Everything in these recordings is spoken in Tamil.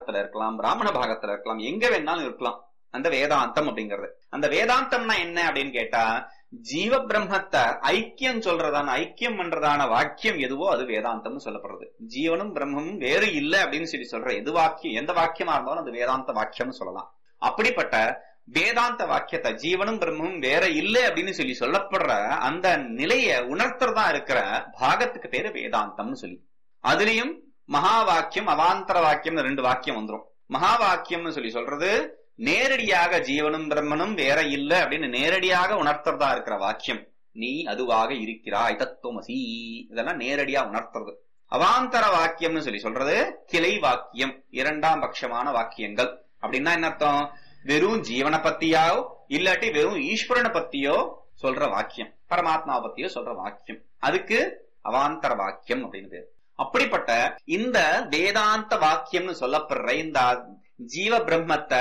பாகத்துல இருக்கலாம் பிராமண பாகத்துல இருக்கலாம் எங்க வேணாலும் இருக்கலாம் அந்த வேதாந்தம் அப்படிங்கிறது அந்த வேதாந்தம்னா என்ன அப்படின்னு கேட்டா ஜீவ பிரம்மத்தை ஐக்கியம் சொல்றதான ஐக்கியம் பண்றதான வாக்கியம் எதுவோ அது வேதாந்தம்னு சொல்லப்படுறது ஜீவனும் பிரம்மமும் வேறு இல்ல அப்படின்னு சொல்லி சொல்ற எது வாக்கியம் எந்த வாக்கியமா இருந்தாலும் அது வேதாந்த வாக்கியம்னு சொல்லலாம் அப்படிப்பட்ட வேதாந்த வாக்கியத்தை ஜீவனும் பிரம்மமும் வேற இல்லை அப்படின்னு சொல்லி சொல்லப்படுற அந்த நிலைய உணர்த்துறதா இருக்கிற பாகத்துக்கு பேரு வேதாந்தம்னு சொல்லி அதுலயும் மகா வாக்கியம் அவாந்தர வாக்கியம் ரெண்டு வாக்கியம் வந்துரும் மகா வாக்கியம்னு சொல்லி சொல்றது நேரடியாக ஜீவனும் பிரம்மனும் வேற இல்ல அப்படின்னு நேரடியாக உணர்த்துறதா இருக்கிற வாக்கியம் நீ அதுவாக இருக்கிறாய் தத்துவமசி இதெல்லாம் நேரடியா உணர்த்துறது அவாந்தர வாக்கியம்னு சொல்லி சொல்றது கிளை வாக்கியம் இரண்டாம் பட்சமான வாக்கியங்கள் அப்படின்னா என்ன அர்த்தம் வெறும் ஜீவனை பத்தியோ இல்லாட்டி வெறும் ஈஸ்வரனை பத்தியோ சொல்ற வாக்கியம் பரமாத்மா பத்தியோ சொல்ற வாக்கியம் அதுக்கு அவாந்தர வாக்கியம் அப்படின்னு பேரு அப்படிப்பட்ட இந்த வேதாந்த வாக்கியம்னு சொல்லப்படுற இந்த ஜீவ பிரம்மத்தை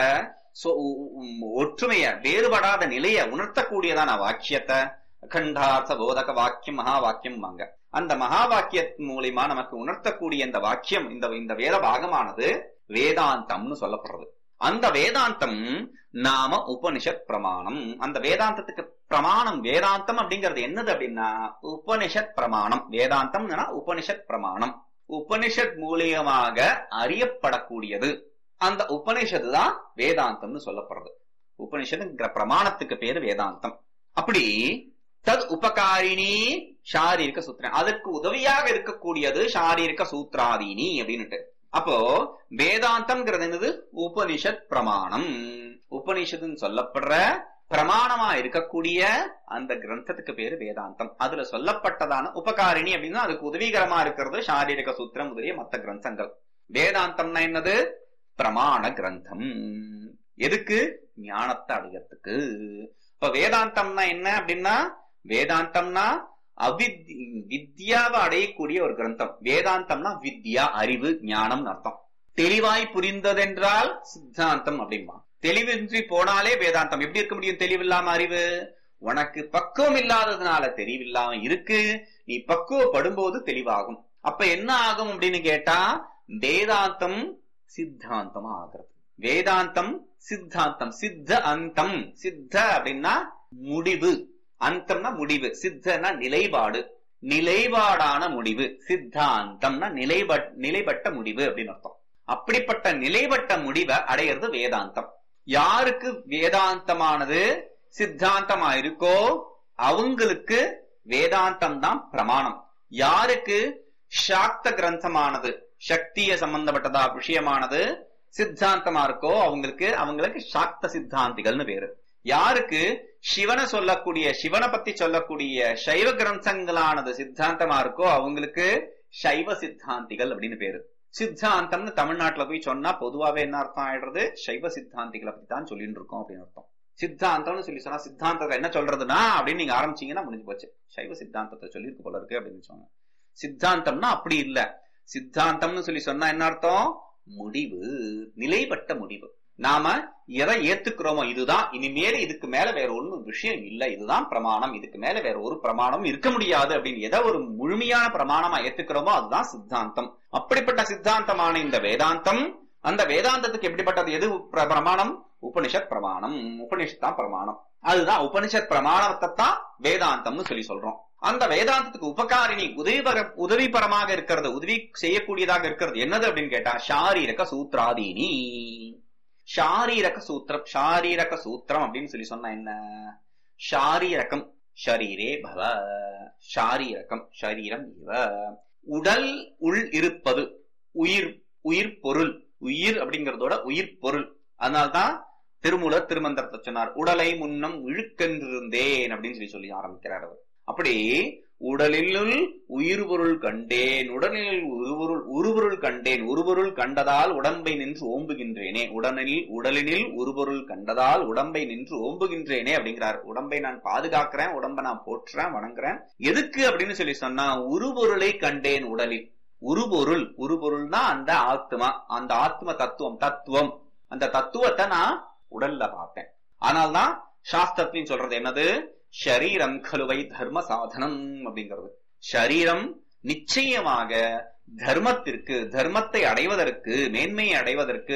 ஒற்றுமைய வேறுபடாத நிலைய உணர்த்தக்கூடியதான வாக்கியத்தை அகண்டார்த்த போதக வாக்கியம் மகா வாக்கியம் வாங்க அந்த மகா வாக்கிய மூலியமா நமக்கு உணர்த்தக்கூடிய இந்த வாக்கியம் இந்த இந்த வேத பாகமானது வேதாந்தம்னு சொல்லப்படுறது அந்த வேதாந்தம் நாம உபனிஷத் பிரமாணம் அந்த வேதாந்தத்துக்கு பிரமாணம் வேதாந்தம் அப்படிங்கிறது என்னது அப்படின்னா உபனிஷத் பிரமாணம் வேதாந்தம் உபனிஷத் பிரமாணம் உபனிஷத் மூலியமாக அறியப்படக்கூடியது அந்த உபனிஷத்து தான் வேதாந்தம்னு சொல்லப்படுறது உபனிஷத்துங்கிற பிரமாணத்துக்கு பேரு வேதாந்தம் அப்படி தத் உபகாரிணி ஷாரீரிக சூத்திரம் அதற்கு உதவியாக இருக்கக்கூடியது ஷாரீரிக சூத்ராதீனி அப்படின்னுட்டு அப்போ வேதாந்தம்ங்கிறது என்னது உபனிஷத் பிரமாணம் உபனிஷத்துன்னு சொல்லப்படுற பிரமாணமா இருக்கக்கூடிய அந்த கிரந்தத்துக்கு பேரு வேதாந்தம் அதுல சொல்லப்பட்டதான உபகாரிணி அப்படின்னா அதுக்கு உதவிகரமா இருக்கிறது சாரீரிக சூத்திரம் முதலிய மத்த கிரந்தங்கள் வேதாந்தம்னா என்னது பிரமாண கிரந்தம் எதுக்கு ஞானத்தை அடையறதுக்கு இப்ப வேதாந்தம்னா என்ன அப்படின்னா வேதாந்தம்னா அவித் வித்யாவை அடையக்கூடிய ஒரு கிரந்தம் வேதாந்தம்னா வித்யா அறிவு ஞானம் அர்த்தம் தெளிவாய் புரிந்ததென்றால் சித்தாந்தம் அப்படின்பா தெளிவின்றி போனாலே வேதாந்தம் எப்படி இருக்க முடியும் தெளிவில்லாம அறிவு உனக்கு பக்குவம் இல்லாததுனால தெளிவில்லாம இருக்கு நீ பக்குவப்படும்போது தெளிவாகும் அப்ப என்ன ஆகும் அப்படின்னு கேட்டா வேதாந்தம் சித்தாந்தமா ஆகிறது வேதாந்தம் சித்தாந்தம் சித்த அந்தம் சித்த அப்படின்னா முடிவு அந்தம்னா முடிவு சித்தனா நிலைப்பாடு நிலைப்பாடான முடிவு சித்தாந்தம்னா நிலைபட் நிலைப்பட்ட முடிவு அப்படின்னு அர்த்தம் அப்படிப்பட்ட நிலைப்பட்ட முடிவை அடையிறது வேதாந்தம் யாருக்கு வேதாந்தமானது சித்தாந்தமா இருக்கோ அவங்களுக்கு வேதாந்தம் தான் பிரமாணம் யாருக்கு சாக்த கிரந்தமானது சக்திய சம்பந்தப்பட்டதா விஷயமானது சித்தாந்தமா இருக்கோ அவங்களுக்கு அவங்களுக்கு சாக்த சித்தாந்திகள்னு பேரு யாருக்கு சிவனை சொல்லக்கூடிய சிவனை பத்தி சொல்லக்கூடிய சைவ கிரந்தங்களானது சித்தாந்தமா இருக்கோ அவங்களுக்கு சைவ சித்தாந்திகள் அப்படின்னு பேரு சித்தாந்தம்னு தமிழ்நாட்டுல போய் சொன்னா பொதுவாவே என்ன அர்த்தம் ஆயிடுறது சைவ சித்தாந்திகளை பத்தி தான் சொல்லிட்டு இருக்கோம் அப்படின்னு அர்த்தம் சித்தாந்தம்னு சொல்லி சொன்னா சித்தாந்தத்தை என்ன சொல்றதுன்னா அப்படின்னு நீங்க ஆரம்பிச்சீங்கன்னா முடிஞ்சு போச்சு சைவ சித்தாந்தத்தை சொல்லியிருக்கு போல இருக்கு அப்படின்னு சொன்னாங்க சித்தாந்தம்னா அப்படி இல்ல சித்தாந்தம்னு சொல்லி சொன்னா என்ன அர்த்தம் முடிவு நிலைப்பட்ட முடிவு நாம எதை ஏத்துக்கிறோமோ இதுதான் இனிமேல் இதுக்கு மேல வேற ஒண்ணும் விஷயம் இல்ல இதுதான் பிரமாணம் இதுக்கு மேல வேற ஒரு பிரமாணம் இருக்க முடியாது அப்படின்னு எதை ஒரு முழுமையான பிரமாணமா ஏத்துக்கிறோமோ அதுதான் சித்தாந்தம் அப்படிப்பட்ட சித்தாந்தமான இந்த வேதாந்தம் அந்த வேதாந்தத்துக்கு எப்படிப்பட்டது எது பிரமாணம் உபனிஷத் பிரமாணம் உபனிஷத் தான் பிரமாணம் அதுதான் உபனிஷத் பிரமாணத்தை தான் வேதாந்தம்னு சொல்லி சொல்றோம் அந்த வேதாந்தத்துக்கு உபகாரிணி உதவிபர உதவிபரமாக இருக்கிறது உதவி செய்யக்கூடியதாக இருக்கிறது என்னது அப்படின்னு கேட்டா ஷாரீரக சூத்ராதீனி ஷாரீரக சூத்திரம் ஷாரீரக சூத்திரம் அப்படின்னு சொல்லி சொன்னா என்ன ஷாரீரகம் ஷரீரே பவ ஷாரீரகம் ஷரீரம் இவ உடல் உள் இருப்பது உயிர் உயிர் பொருள் உயிர் அப்படிங்கறதோட உயிர் பொருள் அதனால்தான் திருமூலர் திருமந்திரத்தை சொன்னார் உடலை முன்னம் இழுக்கென்றிருந்தேன் அப்படின்னு சொல்லி சொல்லி ஆரம்பிக்கிறார் அவர் அப்படி உடலில் உயிர் பொருள் கண்டேன் உடலில் உருபொருள் உருபொருள் கண்டேன் உருபொருள் கண்டதால் உடம்பை நின்று ஓம்புகின்றேனே உடலில் உடலினில் உருபொருள் கண்டதால் உடம்பை நின்று ஓம்புகின்றேனே அப்படிங்கிறார் உடம்பை நான் பாதுகாக்கிறேன் உடம்பை நான் போற்றுறேன் வணங்குறேன் எதுக்கு அப்படின்னு சொல்லி சொன்னா உருபொருளை கண்டேன் உடலில் உருபொருள் உருபொருள்னா அந்த ஆத்மா அந்த ஆத்ம தத்துவம் தத்துவம் அந்த தத்துவத்தை நான் உடல்ல பார்த்தேன் ஆனால்தான் சாஸ்திரத்தின் சொல்றது என்னது ஷரீரம் கலுவை தர்ம சாதனம் அப்படிங்கிறது ஷரீரம் நிச்சயமாக தர்மத்திற்கு தர்மத்தை அடைவதற்கு மேன்மையை அடைவதற்கு